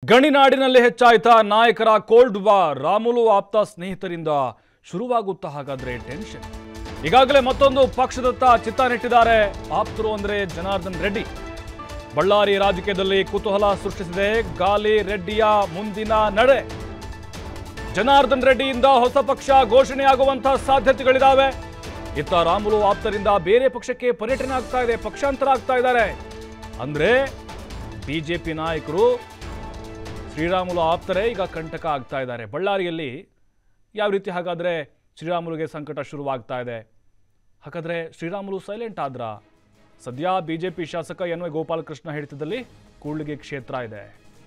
ಗಣಿನಾಡಿನಲ್ಲಿ ಹೆಚ್ಚಾಯ್ತಾ ನಾಯಕರ cold war Ramulu ಆಪ್ತ ಸ್ನೇಹಿತರಿಂದ ಶುರುವಾಗುತ್ತಾ ಹಾಗಾದ್ರೆ ಟೆನ್ಷನ್ ಈಗಾಗಲೇ ಮತ್ತೊಂದು ಪಕ್ಷದತ್ತ ಚಿತ್ತ ನೆಟ್ಟಿದ್ದಾರೆ ಆಪ್ತರು ಅಂದ್ರೆ ಜನಾರ್ದನ್ ರೆಡ್ಡಿ ಬಳ್ಳಾರಿ ರಾಜಕೀಯದಲ್ಲಿ ಕುತೂಹಲ ಸೃಷ್ಟಿಸಿದೆ ಗಾಲಿ ರೆಡ್ಡಿಯ ಮುಂದಿನ ನಡೆ ಜನಾರ್ದನ್ ರೆಡ್ಡಿಯಿಂದ ಹೊಸ ಪಕ್ಷ ಘೋಷಣೆಯಾಗುವಂತಹ ಸಾಧ್ಯತೆಗಳಿದಾವೆ ಇತ್ತ ರಾಮುಲು ಆಪ್ತರಿಂದ ಬೇರೆ ಪಕ್ಷಕ್ಕೆ ಪರ್ಯಟನೆ ಆಗ್ತಾ ಇದೆ ಪಕ್ಷಾಂತರ ಆಗ್ತಾ ಇದ್ದಾರೆ ಅಂದ್ರೆ ಬಿಜೆಪಿ ನಾಯಕರು ಶ್ರೀರಾಮುಲು ಆಪ್ತರೇ ಈಗ ಕಂಟಕ ಆಗ್ತಾ ಇದ್ದಾರೆ ಬಳ್ಳಾರಿಯಲ್ಲಿ ಯಾವ ರೀತಿ ಹಾಗಾದ್ರೆ ಶ್ರೀರಾಮುಲುಗೆ ಸಂಕಟ ಶುರುವಾಗ್ತಾ ಇದೆ ಹಾಗಾದ್ರೆ ಶ್ರೀರಾಮುಲು ಸೈಲೆಂಟ್ ಆದ್ರ ಸದ್ಯ ಬಿಜೆಪಿ ಶಾಸಕ ಎನ್ ವೈ ಗೋಪಾಲಕೃಷ್ಣ ಹೇಳ್ತಿದ್ದಲ್ಲಿ ಕೂಡ್ಲಿಗೆ ಕ್ಷೇತ್ರ ಇದೆ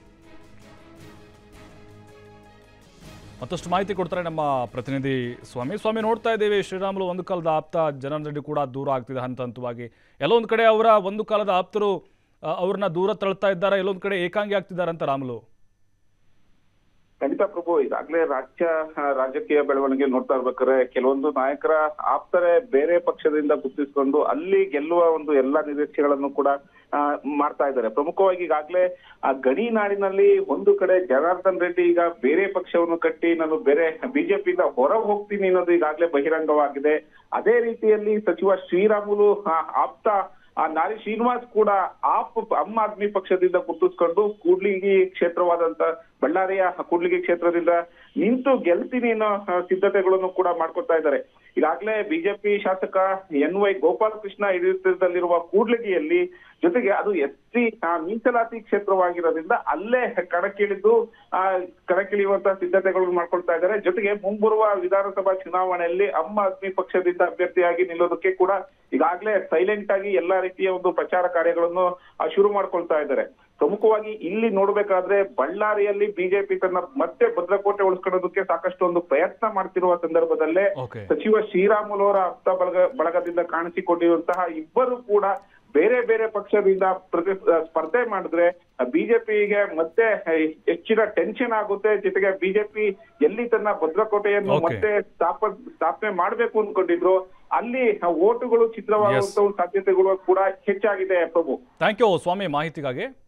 ಮತ್ತಷ್ಟು ಮಾಹಿತಿ ಕೊಡ್ತಾರೆ ನಮ್ಮ ಪ್ರತಿನಿಧಿ ಸ್ವಾಮಿ ಸ್ವಾಮಿ ನೋಡ್ತಾ ಇದ್ದೀವಿ ಶ್ರೀರಾಮುಲು ಒಂದು ಕಾಲದ ಆಪ್ತ ಜನಾರ್ದನ್ ರೆಡ್ಡಿ ಕೂಡ ದೂರ ಆಗ್ತಿದೆ ಹಂತ ಹಂತವಾಗಿ ಎಲ್ಲೊಂದು ಕಡೆ ಅವರ ಒಂದು ಕಾಲದ ಆಪ್ತರು ಆ, ಅವ್ರನ್ನ ದೂರ ತಳ್ತಾ ಇದ್ದಾರೆ ಎಲ್ಲೊಂದು ಕಡೆ ಏಕಾಂಗಿ ಆಗ್ತಿದ್ದಾರೆ ಅಂತ ರಾಮುಲು ಖಂಡಿತ ಪ್ರಭು ಈಗಾಗಲೇ ರಾಜ್ಯ ಆ, ರಾಜಕೀಯ ಬೆಳವಣಿಗೆ ನೋಡ್ತಾ ಇರ್ಬೇಕಾದ್ರೆ ಕೆಲವೊಂದು ನಾಯಕರ ಆಪ್ತರೇ ಬೇರೆ ಪಕ್ಷದಿಂದ ಗುರುತಿಸಿಕೊಂಡು ಅಲ್ಲಿ ಗೆಲ್ಲುವ ಒಂದು ಎಲ್ಲಾ ನಿರೀಕ್ಷೆಗಳನ್ನು ಕೂಡ ಆ, ಮಾಡ್ತಾ ಇದ್ದಾರೆ ಪ್ರಮುಖವಾಗಿ ಈಗಾಗಲೇ ಆ ಗಣಿ ನಾಡಿನಲ್ಲಿ ಒಂದು ಕಡೆ ಜನಾರ್ದನ್ ರೆಡ್ಡಿ ಈಗ ಬೇರೆ ಪಕ್ಷವನ್ನು ಕಟ್ಟಿ ನಾನು ಬೇರೆ ಬಿಜೆಪಿಯಿಂದ ಹೊರ ಹೋಗ್ತೀನಿ ಅನ್ನೋದು ಈಗಾಗಲೇ ಬಹಿರಂಗವಾಗಿದೆ ಅದೇ ರೀತಿಯಲ್ಲಿ ಸಚಿವ ಶ್ರೀರಾಮುಲು ಆ, ಆಪ್ತ ಆ ನಾರಿ ಶ್ರೀನಿವಾಸ್ ಕೂಡ ಆಪ್ ಆಮ್ ಆದ್ಮಿ ಪಕ್ಷದಿಂದ ಗುರುತಿಸ್ಕೊಂಡು ಕೂಡ್ಲಿಗಿ ಕ್ಷೇತ್ರವಾದಂತ ಬಳ್ಳಾರಿಯ ಕೂಡ್ಲಿಗಿ ಕ್ಷೇತ್ರದಿಂದ ನಿಂತು ಗೆಲ್ತೀನಿ ಅನ್ನೋ ಆ, ಸಿದ್ಧತೆಗಳನ್ನು ಕೂಡ ಮಾಡ್ಕೊತಾ ಇದ್ದಾರೆ ಈಗಾಗಲೇ ಬಿಜೆಪಿ ಶಾಸಕ ಎನ್ ವೈ ಗೋಪಾಲಕೃಷ್ಣ ಹಿಡಿತದಲ್ಲಿರುವ ಕೂಡ್ಲಿಗಿಯಲ್ಲಿ ಜೊತೆಗೆ ಅದು ಎಸ್ ಸಿ ಮೀಸಲಾತಿ ಕ್ಷೇತ್ರವಾಗಿರೋದ್ರಿಂದ ಅಲ್ಲೇ ಕಣಕ್ಕಿಳಿದು ಆ ಕಣಕ್ಕಿಳಿಯುವಂತಹ ಸಿದ್ಧತೆಗಳನ್ನು ಮಾಡ್ಕೊಳ್ತಾ ಇದ್ದಾರೆ ಜೊತೆಗೆ ಮುಂಬರುವ ವಿಧಾನಸಭಾ ಚುನಾವಣೆಯಲ್ಲಿ ಆಮ್ ಆದ್ಮಿ ಪಕ್ಷದಿಂದ ಅಭ್ಯರ್ಥಿಯಾಗಿ ನಿಲ್ಲೋದಕ್ಕೆ ಕೂಡ ಈಗಾಗಲೇ ಸೈಲೆಂಟ್ ಆಗಿ ಎಲ್ಲಾ ರೀತಿಯ ಒಂದು ಪ್ರಚಾರ ಕಾರ್ಯಗಳನ್ನು ಆ, ಶುರು ಮಾಡ್ಕೊಳ್ತಾ ಇದ್ದಾರೆ ಪ್ರಮುಖವಾಗಿ ಇಲ್ಲಿ ನೋಡ್ಬೇಕಾದ್ರೆ ಬಳ್ಳಾರಿಯಲ್ಲಿ ಬಿಜೆಪಿ ತನ್ನ ಮತ್ತೆ ಭದ್ರಕೋಟೆ ಉಳಿಸ್ಕೊಳ್ಳೋದಕ್ಕೆ ಸಾಕಷ್ಟು ಒಂದು ಪ್ರಯತ್ನ ಮಾಡ್ತಿರುವ ಸಂದರ್ಭದಲ್ಲೇ ಓಕೆ ಸಚಿವ ಶ್ರೀರಾಮುಲು ಅವರ ಆಪ್ತ ಬಳಗ ಬಳಗದಿಂದ ಕಾಣಿಸಿಕೊಂಡಿರುವಂತಹ ಇಬ್ಬರು ಕೂಡ ಬೇರೆ ಬೇರೆ ಪಕ್ಷದಿಂದ ಪ್ರತಿ ಸ್ಪರ್ಧೆ ಮಾಡಿದ್ರೆ ಬಿಜೆಪಿಗೆ ಮತ್ತೆ ಹೆಚ್ಚಿನ ಟೆನ್ಷನ್ ಆಗುತ್ತೆ ಜೊತೆಗೆ ಬಿಜೆಪಿ ಎಲ್ಲಿ ತನ್ನ ಭದ್ರಕೋಟೆಯನ್ನು Okay. ಮತ್ತೆ ಸ್ಥಾಪ ಸ್ಥಾಪನೆ ಮಾಡ್ಬೇಕು ಅನ್ಕೊಂಡಿದ್ರು ಅಲ್ಲಿ ಓಟುಗಳು ಚಿತ್ರವಾಗುವಂತ ಸಾಧ್ಯತೆಗಳು ಕೂಡ ಹೆಚ್ಚಾಗಿದೆ ಪ್ರಭು ಥ್ಯಾಂಕ್ ಯು ಸ್ವಾಮಿ ಮಾಹಿತಿಗಾಗಿ